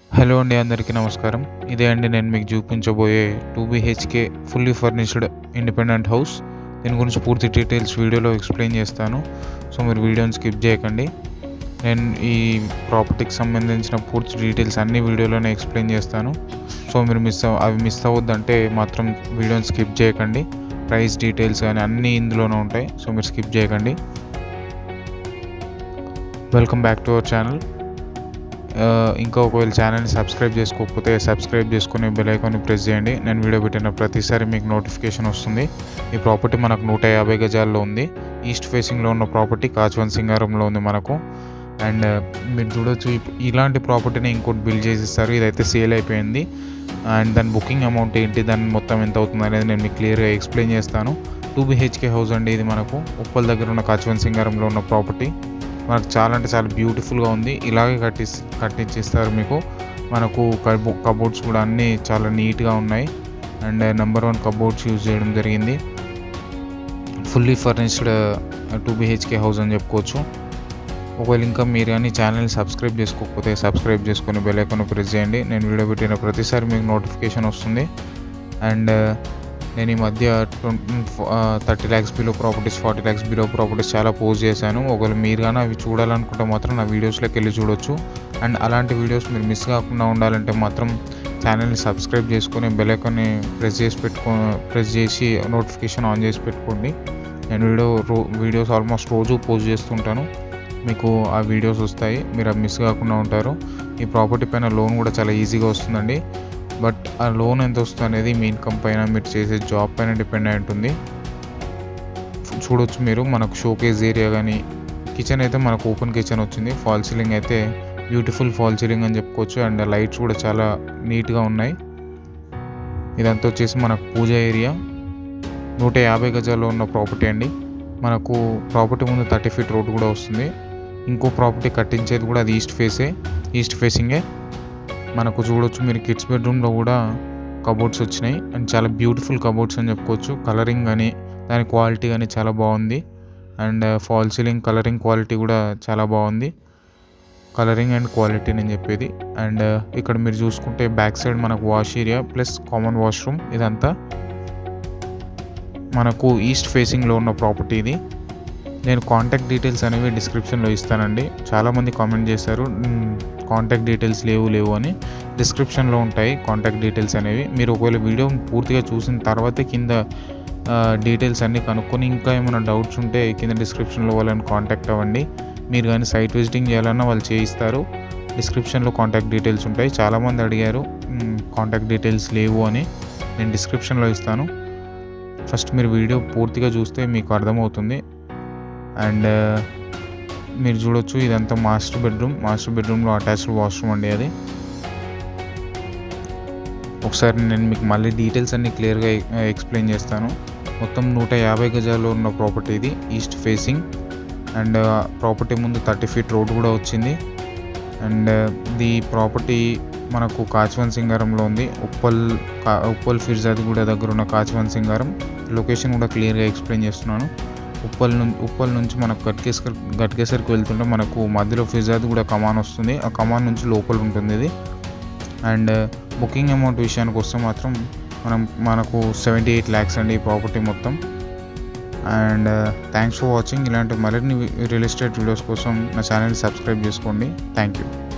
hello అండి అందరికీ నమస్కారం ఇదే అండి నేను మీకు చూపించబోయే two BHK fully furnished independent house దీని గురించి పూర్తి డీటెయిల్స్ వీడియోలో ఎక్స్ప్లెయిన్ చేస్తాను సో మీరు వీడియోని స్కిప్ చేయకండి నేను ఈ ప్రాపర్టీకి సంబంధించిన పూర్తి డీటెయిల్స్ అన్ని వీడియోలోనే ఎక్స్ప్లెయిన్ చేస్తాను సో మీరు మిస్ అవ్ అవి మిస్ అవ్వద్దంటే మాత్రం వీడియోని స్కిప్ చేయకండి ప్రైస్ డీటెయిల్స్ కానీ అన్నీ ఇందులోనే ఉంటాయి సో మీరు స్కిప్ చేయకండి welcome back to our channel ఆ, ఇంకా ఒకవేళ ఛానల్ని సబ్స్క్రైబ్ చేసుకోకపోతే సబ్స్క్రైబ్ చేసుకుని బెల్ ఐకాన్ని ప్రెస్ చేయండి నేను వీడియో పెట్టిన ప్రతిసారి మీకు నోటిఫికేషన్ వస్తుంది ఈ ప్రాపర్టీ మనకు నూట యాభై గజాల్లో ఉంది ఈస్ట్ ఫేసింగ్లో ఉన్న ప్రాపర్టీ కాచవన్ సింగారంలో ఉంది మనకు అండ్ మీరు చూడొచ్చు ఇప్- ఇలాంటి ప్రాపర్టీని ఇంకోటి బిల్డ్ చేసిస్తారు ఇదైతే సేల్ అయిపోయింది అండ్ దాని బుకింగ్ అమౌంట్ ఏంటి దాని మొత్తం ఎంత అవుతుంది అనేది నేను మీకు క్లియర్గా ఎక్స్ప్లెయిన్ చేస్తాను టూ బిహెచ్కే హౌస్ అండి ఇది మనకు ఉప్పల్ దగ్గర ఉన్న కాచవన్ సింగారంలో ఉన్న ప్రాపర్టీ మనకు చాలా అంటే చాలా బ్యూటిఫుల్గా ఉంది ఇలాగే కట్టి కట్టించిస్తారు మీకు మనకు కబో కబోర్డ్స్ కూడా అన్నీ చాలా నీట్గా ఉన్నాయి and number one cupboards use చేయడం జరిగింది fully furnished two BHK house అని చెప్పుకోవచ్చు ఒకవేళ ఇంకా మీరు కానీ ఛానల్ని సబ్స్క్రైబ్ చేసుకోకపోతే సబ్స్క్రైబ్ చేసుకొని బెల్ ఐకాన్ ప్రెస్ చేయండి నేను వీడియో పెట్టిన ప్రతిసారి మీకు నోటిఫికేషన్ వస్తుంది అండ్ నేను ఈ మధ్య thirty lakhs below properties forty lakhs below properties చాలా పోస్ట్ చేశాను ఒకవేళ మీరు కానీ అవి చూడాలనుకుంటే మాత్రం నా వీడియోస్లోకి వెళ్ళి చూడొచ్చు అండ్ అలాంటి వీడియోస్ మీరు మిస్ కాకుండా ఉండాలంటే మాత్రం ఛానల్ని సబ్స్క్రైబ్ చేసుకొని బెల్ ఐకాన్ని ప్రెస్ చేసి పెట్టుకో ప్రెస్ చేసి నోటిఫికేషన్ ఆన్ చేసి పెట్టుకోండి నేను వీడియో రో వీడియోస్ ఆల్మోస్ట్ రోజు పోస్ట్ చేస్తుంటాను మీకు ఆ వీడియోస్ వస్తాయి మీరు అవి మిస్ కాకుండా ఉంటారు ఈ ప్రాపర్టీ పైన లోన్ కూడా చాలా ఈజీగా వస్తుందండి బట్ ఆ లోన్ ఎంత వస్తుంది అనేది మీ ఇన్కమ్ పైన మీరు చేసే జాబ్ పైన డిపెండ్ అయి ఉంటుంది చూడొచ్చు మీరు మనకు షోకేజ్ ఏరియా కానీ కిచెన్ అయితే మనకు ఓపెన్ కిచెన్ వచ్చింది ఫాల్ సీలింగ్ అయితే బ్యూటిఫుల్ ఫాల్ సీలింగ్ అని చెప్పుకోవచ్చు అండ్ లైట్స్ కూడా చాలా నీట్గా ఉన్నాయి ఇదంతా వచ్చేసి మనకు పూజ ఏరియా నూట యాభై గజాల్లో ఉన్న ప్రాపర్టీ అండి మనకు ప్రాపర్టీ ముందు థర్టీ ఫీట్ రోడ్ కూడా వస్తుంది ఇంకో ప్రాపర్టీ కట్టించేది కూడా అది ఈస్ట్ ఫేసే ఈస్ట్ ఫేసింగే మనకు చూడొచ్చు మీరు కిడ్స్ బెడ్రూమ్లో కూడా కబోర్డ్స్ వచ్చినాయి అండ్ చాలా బ్యూటిఫుల్ కబోర్డ్స్ అని చెప్పుకోవచ్చు కలరింగ్ కానీ దాని క్వాలిటీ కానీ చాలా బాగుంది and fall ceiling colouring quality కూడా చాలా బాగుంది కలరింగ్ అండ్ క్వాలిటీ నేను చెప్పేది అండ్ ఇక్కడ మీరు చూసుకుంటే బ్యాక్ సైడ్ మనకు wash area plus common washroom ఇదంతా మనకు ఈస్ట్ ఫేసింగ్లో ఉన్న ప్రాపర్టీ ఇది నేను కాంటాక్ట్ డీటెయిల్స్ అనేవి డిస్క్రిప్షన్లో ఇస్తానండి చాలామంది కామెంట్ చేశారు కాంటాక్ట్ డీటెయిల్స్ లేవు లేవు అని డిస్క్రిప్షన్లో ఉంటాయి కాంటాక్ట్ డీటెయిల్స్ అనేవి మీరు ఒకవేళ వీడియో పూర్తిగా చూసిన తర్వాతే కింద డీటెయిల్స్ అన్నీ కనుక్కొని ఇంకా ఏమైనా డౌట్స్ ఉంటే కింద డిస్క్రిప్షన్లో వాళ్ళని కాంటాక్ట్ అవ్వండి మీరు కానీ సైట్ విజిటింగ్ చేయాలన్నా వాళ్ళు చేయిస్తారు డిస్క్రిప్షన్లో కాంటాక్ట్ డీటెయిల్స్ ఉంటాయి చాలామంది అడిగారు కాంటాక్ట్ డీటెయిల్స్ లేవు అని నేను డిస్క్రిప్షన్లో ఇస్తాను ఫస్ట్ మీరు వీడియో పూర్తిగా చూస్తే మీకు అర్థమవుతుంది అండ్ మీరు చూడొచ్చు ఇదంతా మాస్టర్ బెడ్రూమ్ మాస్టర్ బెడ్రూమ్లో అటాచ్డ్ వాష్రూమ్ అండి అది ఒకసారి నేను మీకు మళ్ళీ డీటెయిల్స్ అన్ని క్లియర్గా ఎక్స్ప్లెయిన్ చేస్తాను మొత్తం నూట యాభై గజాల్లో ఉన్న ప్రాపర్టీ ఇది ఈస్ట్ ఫేసింగ్ అండ్ ప్రాపర్టీ ముందు థర్టీ ఫీట్ రోడ్ కూడా వచ్చింది అండ్ ది ప్రాపర్టీ మనకు కాచవన్ సింగారంలో ఉంది ఉప్పల్ కా- ఉప్పల్ ఫిర్జాద్ కూడా దగ్గర ఉన్న కాచవన్ సింగారం లొకేషన్ కూడా క్లియర్గా ఎక్స్ప్లెయిన్ చేస్తున్నాను ఉప్పల్ నుంచి ఉప్పల్ నుంచి మనకు గట్కేసర్ గట్కేసర్కి వెళ్తుంటే మనకు మధ్యలో ఫిర్జాద్ కూడా కమాన్ వస్తుంది ఆ కమాన్ నుంచి లోపల ఉంటుంది ఇది అండ్ బుకింగ్ అమౌంట్ విషయానికి వస్తే మాత్రం మనం మనకు సెవెంటీ ఎయిట్ ల్యాక్స్ అండి ఈ ప్రాపర్టీ మొత్తం అండ్ థ్యాంక్స్ ఫర్ వాచింగ్ ఇలాంటి మరిన్ని రియల్ ఎస్టేట్ వీడియోస్ కోసం నా ఛానల్ సబ్స్క్రైబ్ చేసుకోండి థ్యాంక్ యూ